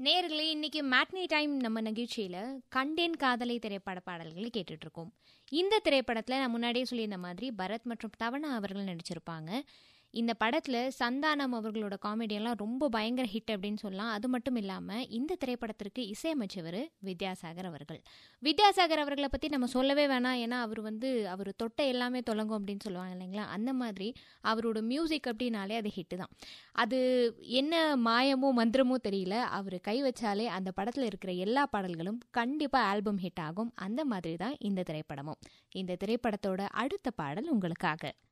நேர்களே இன்னைக்கு matinee time நம்ம நிகழ்ச்சியில கண்டேன் காதலை திரைப்பட பாடல்களை கேட்டுட்டு இருக்கோம் இந்த திரைப்படத்துல நான் முன்னாடியே சொல்லியிருந்த மாதிரி பரத் மற்றும் தவணா அவர்கள் நடிச்சிருப்பாங்க இந்த படத்துல சந்தானம் அவர்களோட காமெடியெல்லாம் ரொம்ப பயங்கர ஹிட் அப்படின்னு சொல்லலாம் அது மட்டும் இல்லாம இந்த திரைப்படத்திற்கு இசையமைச்சவர் வித்யாசாகர் அவர்கள் வித்யாசாகர் அவர்களை பத்தி நம்ம சொல்லவே வேணாம் ஏன்னா அவர் வந்து அவர் தொட்ட எல்லாமே தொலங்கும் அப்படின்னு சொல்லுவாங்க இல்லைங்களா அந்த மாதிரி அவரோட மியூசிக் அப்படின்னாலே அது ஹிட்டு தான் அது என்ன மாயமோ மந்திரமோ தெரியல அவர் கை வச்சாலே அந்த படத்தில் இருக்கிற எல்லா பாடல்களும் கண்டிப்பாக ஆல்பம் ஹிட் ஆகும் அந்த மாதிரி தான் இந்த திரைப்படமும் இந்த திரைப்படத்தோட அடுத்த பாடல் உங்களுக்காக